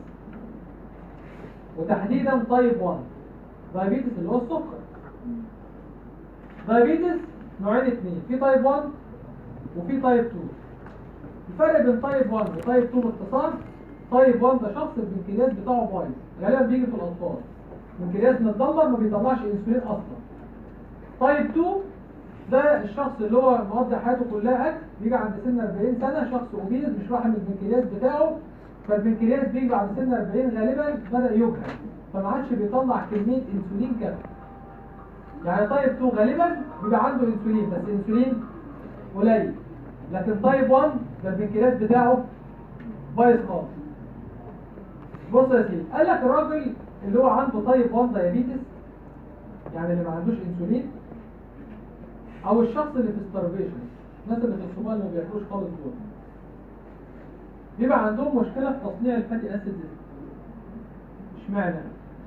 وتحديدا تايب 1 دايابيتس اللي هو السكر دايابيتس نوعين اثنين في تايب 1 وفي تايب 2 الفرق بين تايب 1 وتايب 2 باختصار تايب 1 ده شخص البنكرياس بتاعه بايظ غالبا بيجي في الاطفال البنكرياس متدمر ما بيطلعش انسولين اصلا تايب 2 ده الشخص اللي هو مقضي حياته كلها اكل بيجي عند سن 40 سنه شخص اوبيز مش راحم البنكرياس بتاعه فالبنكرياس بيجي بعد سن 40 غالبا بدا يجهد فما عادش بيطلع كميه انسولين كافيه يعني تايب 2 غالبا بيبقى عنده انسولين بس انسولين قليل لكن تايب 1 ده البنكرياس بتاعه بايظ خالص بص يا سيدي قال لك الراجل اللي هو عنده تايب 1 دايابيتس يعني اللي ما عندوش انسولين او الشخص اللي في ستارفيشن الناس اللي في الصومال اللي ما بياكلوش خالص دول بيبقى عندهم مشكله في تصنيع الفاتي اسيد اشمعنى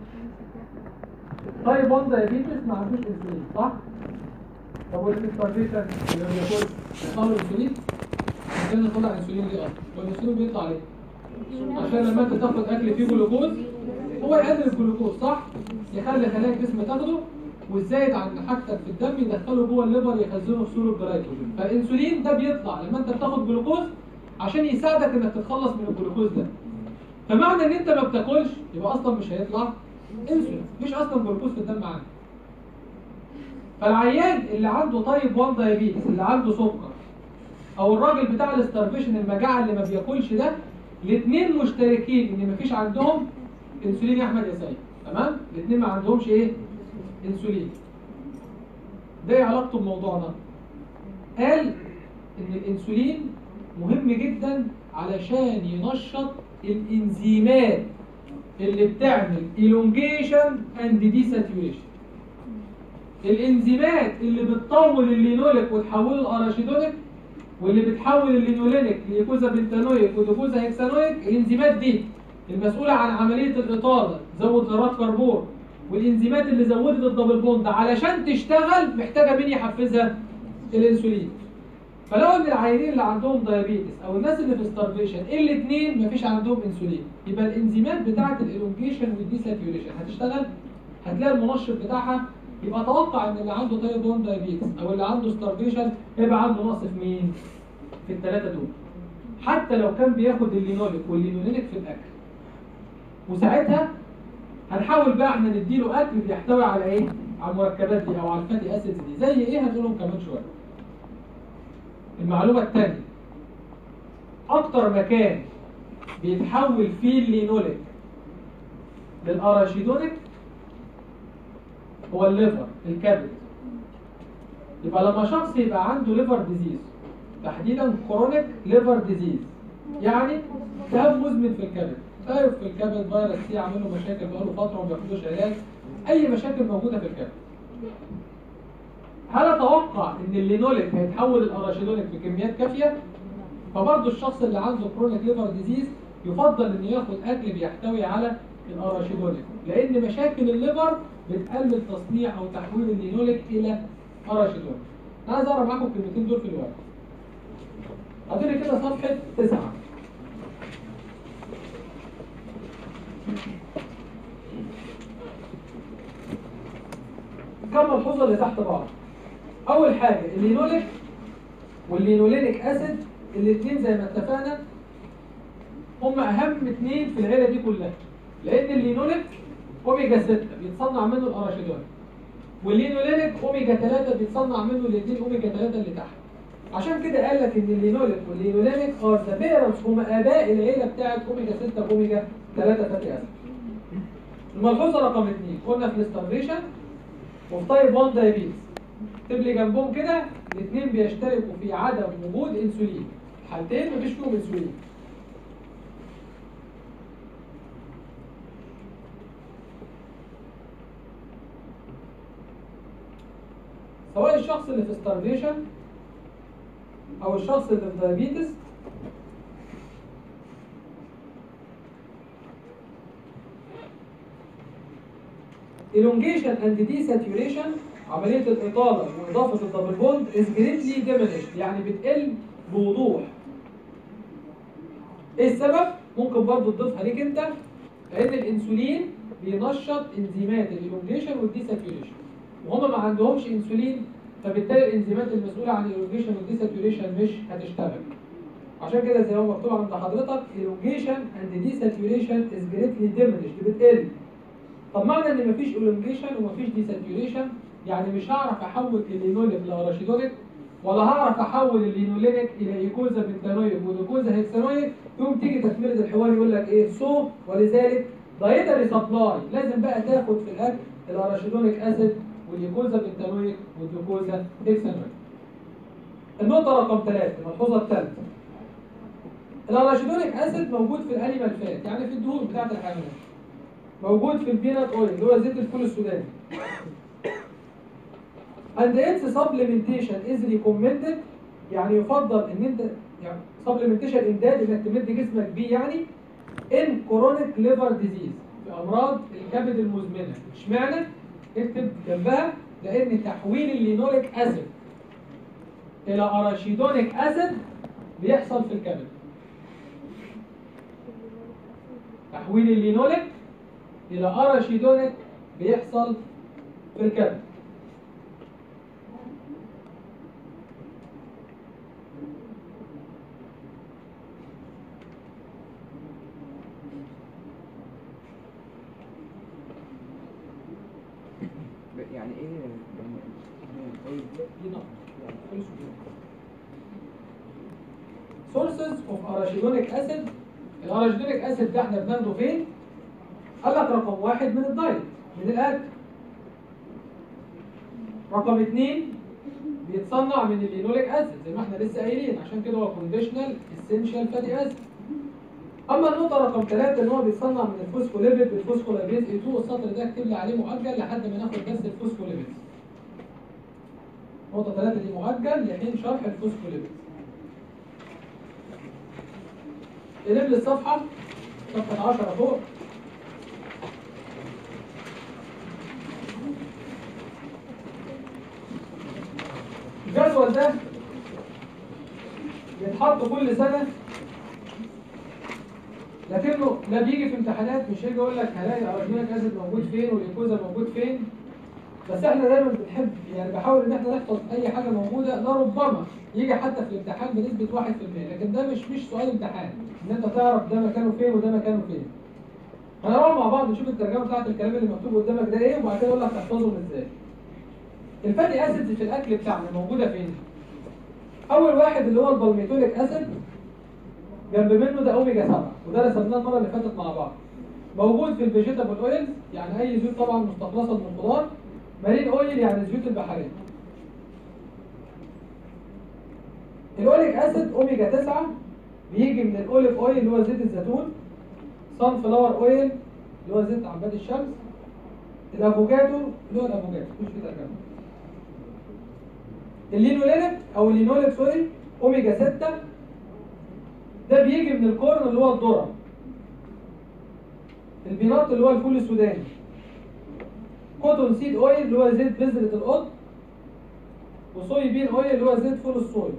تايب 1 دايابيتس ما عندوش انسولين صح طب واللي في ستارفيشن اللي ما بياكلش بيطلع له انسولين عشان نطلع انسولين ليه اصلا والانسولين بيطلع ليه عشان لما انت تاخد اكل فيه جلوكوز هو يقلل الجلوكوز صح يخلي خلايا الجسم تاخده والزايد عن حاجتك في الدم يدخله جوه الليفر يخزنه في صوره جلايكوجين فالانسولين ده بيطلع لما انت بتاخد جلوكوز عشان يساعدك انك تتخلص من الجلوكوز ده فمعنى ان انت ما بتاكلش يبقى اصلا مش هيطلع انسولين مش اصلا جلوكوز في الدم عندك فالعيان اللي عنده تايب 1 دايابيتس اللي عنده سكر او الراجل بتاع الاستارفيشن المجاعه اللي ما بياكلش ده الاثنين مشتركين ان مفيش عندهم انسولين يا احمد يا سيد تمام الاثنين ما عندهمش ايه انسولين ده ايه علاقته بموضوعنا قال ان الانسولين مهم جدا علشان ينشط الانزيمات اللي بتعمل elongation and desaturation الانزيمات اللي بتطول اللينوليك وتحوله لاراشيدونيك واللي بتحول اللينولينيك ليكوزا بنتانويك وديكوزا هيكسانويك الانزيمات دي المسؤولة عن عملية الإطالة زود ذرات كربون والانزيمات اللي زودت الدبل بوند علشان تشتغل محتاجة مين يحفزها؟ الانسولين فلو ان العيانين اللي عندهم دايابيتس او الناس اللي في ستارفيشن الاثنين مفيش عندهم انسولين يبقى الانزيمات بتاعه الالونجيشن والديساتيوريشن هتشتغل هتلاقي المنشط بتاعها يبقى اتوقع ان اللي عنده تايب 1 دايابيتس او اللي عنده ستارفيشن هيبقى عنده نقص في مين؟ في الثلاثه دول حتى لو كان بياخد اللينوليك واللينولينيك في الاكل وساعتها هنحاول بقى احنا نديله اكل بيحتوي على ايه؟ على المركبات دي او على الفاتي اسيدز دي زي ايه هنقولهم كمان شويه المعلومة الثانية أكتر مكان بيتحول فيه اللينوليك للأراشيدونيك هو الليفر الكبد يبقى لما شخص يبقى عنده ليفر ديزيز تحديدا كرونيك ليفر ديزيز يعني التهاب مزمن في الكبد تهاب في الكبد فيروس سي عامل له مشاكل بقاله فتره وما بياخدوش علاج اي مشاكل موجوده في الكبد هل اتوقع ان اللينوليك هيتحول الاراشيدونيك بكميات كافيه فبرضه الشخص اللي عنده كرونيك ليفر ديزيز يفضل انه ياخد اكل بيحتوي على الاراشيدونيك لان مشاكل الليفر بتقلل تصنيع او تحويل اللينوليك الى اراشيدونيك انا عايز اقرا معاكم الكلمتين دول في الورق هاتولي كده صفحه تسعة كم ملحوظه اللي تحت بعض اول حاجه اللينوليك واللينولينيك اسيد الاثنين زي ما اتفقنا هم اهم اثنين في العيله دي كلها لان اللينوليك اوميجا 6 بيتصنع منه الاراشيدون واللينولينيك اوميجا 3 بيتصنع منه الاثنين اوميجا 3 اللي تحت عشان كده قال لك ان اللينوليك واللينولينيك ار ذا بيرنتس هم اباء العيله بتاعت اوميجا 6 واوميجا 3 فاتي اسيد الملحوظه رقم اثنين قلنا في الاستارفيشن وفي تايب 1 دايابيتس اكتب لي جنبهم كده الاثنين بيشتركوا في عدم وجود انسولين الحالتين مفيش فيهم انسولين سواء الشخص اللي في ستارفيشن او الشخص اللي في دايابيتس elongation and desaturation عملية الإطالة وإضافة الدبل بوند is greatly diminished يعني بتقل بوضوح. إيه السبب؟ ممكن برضه تضيفها ليك أنت لأن الأنسولين بينشط إنزيمات الإلونجيشن والديساتوريشن وهم ما عندهمش أنسولين فبالتالي الإنزيمات المسؤولة عن الإلونجيشن والديساتوريشن مش هتشتغل. عشان كده زي ما هو مكتوب عند حضرتك elongation and desaturation is greatly diminished بتقل. طب معنى ان مفيش elongation ومفيش desaturation يعني مش هعرف احول اللينوليك لاراشيدونيك ولا هعرف احول اللينولينيك الى ايكوزا بنتانويك وديكوزا هيكسانويك يوم تيجي تكمله الحوار يقول لك ايه سو ولذلك دايتري سبلاي لازم بقى تاخد في الاكل الاراشيدونيك اسيد والايكوزا بنتانويك والديكوزا هيكسانويك النقطه رقم ثلاثة الملحوظه الثالثه الاراشيدونيك اسيد موجود في الانيمال فات يعني في الدهون بتاعت الحيوانات موجود في البينات اويل اللي هو زيت الفول السوداني and its supplementation is recommended يعني يفضل ان انت يعني supplementation امداد انك تمد جسمك بيه يعني in chronic liver disease في امراض الكبد المزمنه اشمعنى اكتب جنبها لان تحويل اللينوليك اسيد الى اراشيدونيك اسيد بيحصل في الكبد تحويل اللينوليك الى اراشيدونيك بيحصل في الكبد يعني ايه يعني طيب دي نقطة sources of arachidonic acid الاراشيدونيك اسيد ده احنا بناخده فين؟ قال لك رقم واحد من الدايت من الاكل رقم اثنين بيتصنع من اللينوليك اسيد زي ما احنا لسه قايلين عشان كده هو كونديشنال اسينشال فاتي اسيد اما النقطه رقم ثلاثة ان هو بيتصنع من الفوسفوليبيد بالفوسفولايبيز اي 2 السطر ده اكتب لي عليه مؤجل لحد ما ناخد بس الفوسفوليبيد نقطه ثلاثة دي مؤجل لحين شرح الفوسفوليبيد قلب لي الصفحه صفحه 10 فوق الجدول ده بيتحط كل سنة لكنه لا بيجي في امتحانات مش هيجي يقول لك هلاقي ارجينيك اسيد موجود فين والليكوزا موجود فين بس احنا دايما بنحب يعني بحاول ان احنا نحفظ اي حاجه موجوده لربما يجي حتى في الامتحان بنسبه 1% لكن ده مش مش سؤال امتحان ان انت تعرف ده مكانه فين وده مكانه فين هنروح مع بعض نشوف الترجمه بتاعت الكلام اللي مكتوب قدامك ده ايه وبعد كده اقول لك تحفظهم ازاي الفاتي اسيدز في الاكل بتاعنا موجوده فين اول واحد اللي هو البالميتوليك اسيد جنب منه ده اوميجا 7 وده رسمناه المره اللي فاتت مع بعض موجود في الفيجيتابل اويل يعني اي زيوت طبعا مستخلصه من الخضار مارين اويل يعني الزيوت البحريه الاوليك اسيد اوميجا 9 بيجي من الاوليف اويل اللي هو زيت الزيتون صن فلاور اويل اللي هو زيت عباد الشمس الافوكادو اللي هو الافوكادو مش في ترجمه اللينولينيك او اللينوليك سوري اوميجا 6 ده بيجي من الكورن اللي هو الذره البينات اللي هو الفول السوداني كوتون سيد اويل اللي هو زيت بذرة القطن وصوي بين اويل اللي هو زيت فول الصويا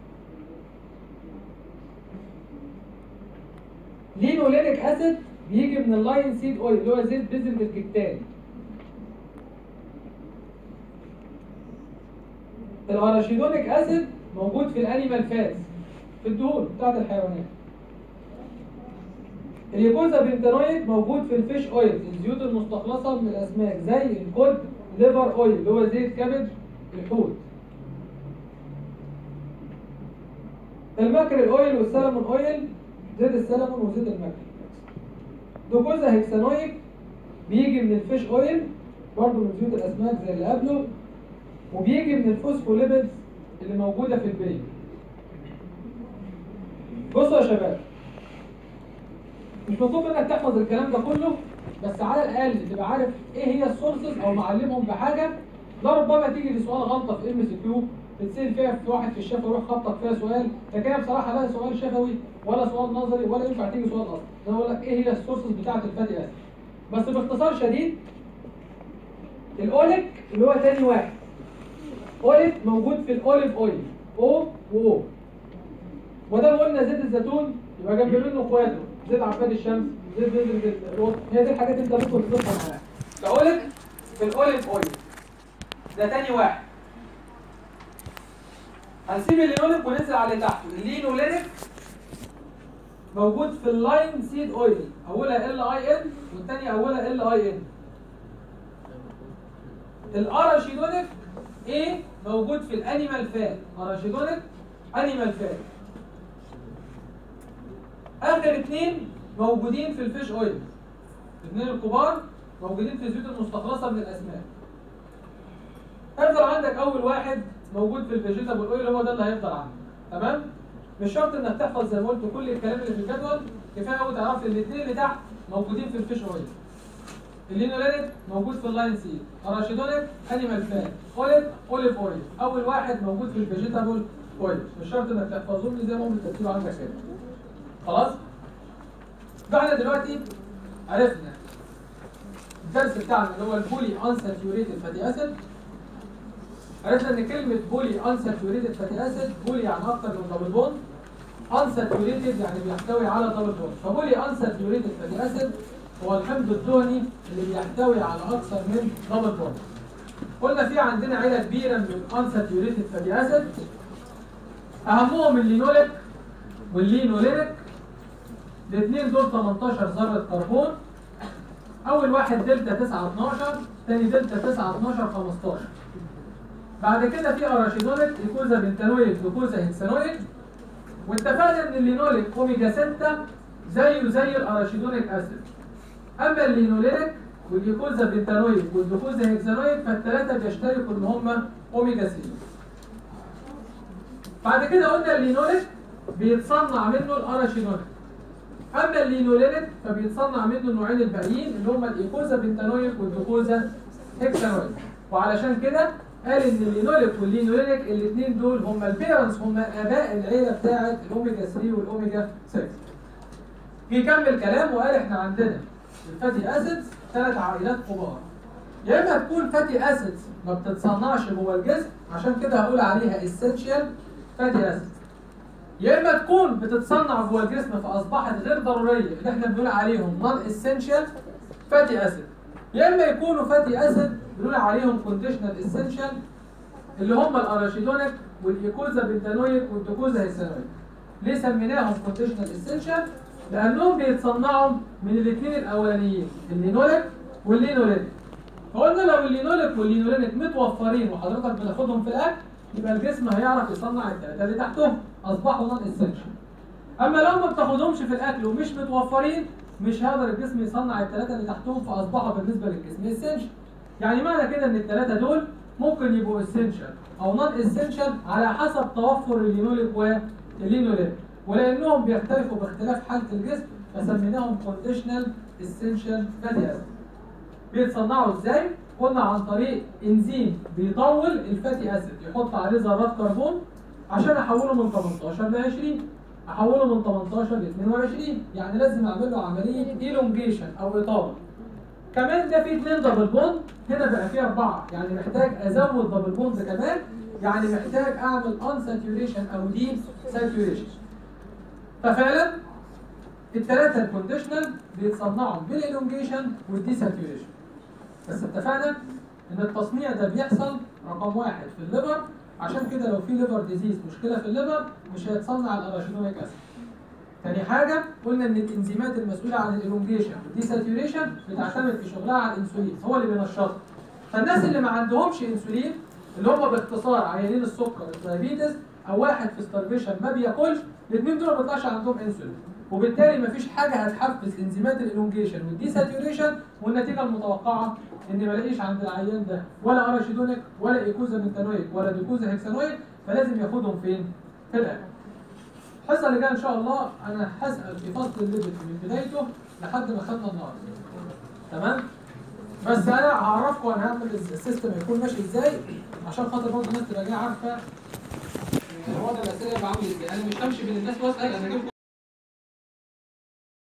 لينولينيك اسيد بيجي من اللاين سيد اويل اللي هو زيت بذرة الكتان الاراشيدونيك اسيد موجود في الانيمال فاتس في الدهون بتاعت الحيوانات اليوكوزا بنتانويد موجود في الفيش اويل الزيوت المستخلصه من الاسماك زي الكود ليفر اويل اللي هو زيت كبد الحوت الماكريل اويل والسلمون اويل زيت السلمون وزيت الماكريل دوكوزا هيكسانويك بيجي من الفيش اويل برضه من زيوت الاسماك زي اللي قبله وبيجي من الفوسفوليبيدز اللي موجوده في البيض بصوا يا شباب مش مطلوب منك تحفظ الكلام ده كله بس على الاقل تبقى عارف ايه هي السورسز او معلمهم بحاجه ده ربما تيجي في سؤال غلطه في ام سي كيو تتسال فيها في واحد في الشفوي يروح خبطك فيها سؤال لكن انا بصراحه لا سؤال شفوي ولا سؤال نظري ولا ينفع تيجي سؤال اصلا انا بقول لك ايه هي السورسز بتاعه الفاتي اسيد بس باختصار شديد الاوليك اللي هو تاني واحد اوليف موجود في الاوليف اويل او و وده لو قلنا زيت الزيتون يبقى جنب منه اخواته زيت عباد الشمس زيت زيت القط هي دي الحاجات اللي انت ممكن تضيفها معاها الاوليف في الاوليف اويل ده تاني واحد هنسيب اللينوليك وننزل على اللي تحته اللينولينيك موجود في اللاين سيد اويل اولها ال اي ان والثانيه اولها ال اي ان الاراشيدونيك ايه موجود في الانيمال فات اراشيدونيك انيمال فات اخر اثنين موجودين في الفيش اويل الاثنين الكبار موجودين في الزيوت المستخلصه من الاسماك هيفضل عندك اول واحد موجود في الفيجيتابل اويل هو ده اللي هيفضل عندك تمام مش شرط انك تحفظ زي ما قلت كل الكلام اللي في الجدول كفايه قوي تعرف الاثنين اللي تحت موجودين في الفيش اويل اللينولينيك موجود في اللاين سي اراشيدونيك انيمال فات اوليف اوليف اويل اول واحد موجود في الفيجيتابل اويل مش شرط انك تحفظهم لي زي ما هم بالترتيب عندك كده خلاص ده احنا دلوقتي عرفنا الدرس بتاعنا اللي هو البولي انساتيوريتد فاتي اسيد عرفنا ان كلمه بولي انساتيوريتد فاتي اسيد بولي يعني اكتر من دبل بوند انساتيوريتد يعني بيحتوي على دبل بوند فبولي انساتيوريتد فاتي اسيد هو الحمض الدهني اللي بيحتوي على اكثر من دبل بوند قلنا في عندنا عيله كبيره من الانساتيوريتد فاتي اسيد اهمهم اللينوليك واللينولينيك الاثنين دول 18 ذره كربون اول واحد دلتا 9 12 ثاني دلتا 9 12 15 بعد كده في اراشيدونيك ليكوزا بنتانويك ليكوزا هكسانويك واتفقنا ان اللينوليك اوميجا 6 زيه زي الاراشيدونيك اسيد اما اللينولينيك والليكوزا بنتانويك والليكوزا هكسانويك فالثلاثه بيشتركوا ان هم اوميجا 3 بعد كده قلنا اللينوليك بيتصنع منه الاراشيدونيك اما اللينولينيك فبيتصنع منه النوعين الباقيين اللي هم الايكوزا بنتانويك والدوكوزا هيكسانويك وعلشان كده قال ان اللينوليك واللينولينيك الاثنين دول هم البيرنتس هم اباء العيله بتاعه الاوميجا 3 والاوميجا 6 جه يكمل كلام وقال احنا عندنا الفاتي اسيدز ثلاث عائلات كبار يا اما تكون فاتي اسيدز ما بتتصنعش جوه الجسم عشان كده هقول عليها essential فاتي اسيدز يا اما تكون بتتصنع جوه الجسم فاصبحت غير ضروريه اللي احنا بنقول عليهم نون اسينشال فاتي اسيد يا اما يكونوا فاتي اسيد بنقول عليهم كونديشنال اسينشال اللي هم الاراشيدونيك والايكوزا بنتانويك والدوكوزا هيسانويك ليه سميناهم كونديشنال اسينشال لانهم بيتصنعوا من الاثنين الاولانيين اللينوليك واللينولينيك فقلنا لو اللينوليك واللينولينيك متوفرين وحضرتك بتاخدهم في الاكل يبقى الجسم هيعرف يصنع الثلاثه اللي تحتهم اصبحوا نون اسينشال اما لو ما بتاخدهمش في الاكل ومش متوفرين مش هيقدر الجسم يصنع الثلاثه اللي تحتهم فاصبحوا بالنسبه للجسم اسينشال يعني معنى كده ان الثلاثه دول ممكن يبقوا اسينشال او نون اسينشال على حسب توفر اللينوليك واللينوليك ولانهم بيختلفوا باختلاف حاله الجسم فسميناهم كونديشنال اسينشال فاتي اسيد بيتصنعوا ازاي؟ قلنا عن طريق انزيم بيطول الفاتي اسيد يحط عليه ذرات كربون عشان احوله من 18 ل 20 احوله من 18 ل 22 يعني لازم اعمل له عمليه ايلونجيشن او اطاله كمان ده فيه اثنين دبل بوند هنا بقى فيه اربعه يعني محتاج ازود دبل بوند كمان يعني محتاج اعمل ان ساتوريشن او دي ساتوريشن ففعلا الثلاثه الكونديشنال بيتصنعوا بالايلونجيشن والدي ساتوريشن بس اتفقنا ان التصنيع ده بيحصل رقم واحد في الليفر عشان كده لو في ليفر ديزيز مشكله في الليفر مش هيتصنع الاراشيدونيك اسيد تاني حاجه قلنا ان الانزيمات المسؤوله عن الالونجيشن والديساتوريشن بتعتمد في شغلها على الانسولين هو اللي بينشطها فالناس اللي ما عندهمش انسولين اللي هم باختصار عيانين السكر الدايابيتس او واحد في ستارفيشن ما بياكلش الاثنين دول ما بيطلعش عندهم انسولين وبالتالي مفيش حاجه هتحفز انزيمات الالونجيشن والديساتوريشن والنتيجه المتوقعه ان ما الاقيش عند العيان ده ولا اراشيدونيك ولا ايكوزا بنتانويك ولا دوكوزا هيكسانويك فلازم ياخدهم فين؟ في الاكل. الحصه اللي جايه ان شاء الله انا هسال في فصل الليبت من بدايته لحد ما خدنا النهارده. تمام؟ بس انا هعرفكم انا هعمل السيستم هيكون ماشي ازاي عشان خاطر برضه الناس تبقى جايه عارفه الوضع الاسئله يبقى عامل ازاي انا مش همشي بين الناس واسال انا هجيب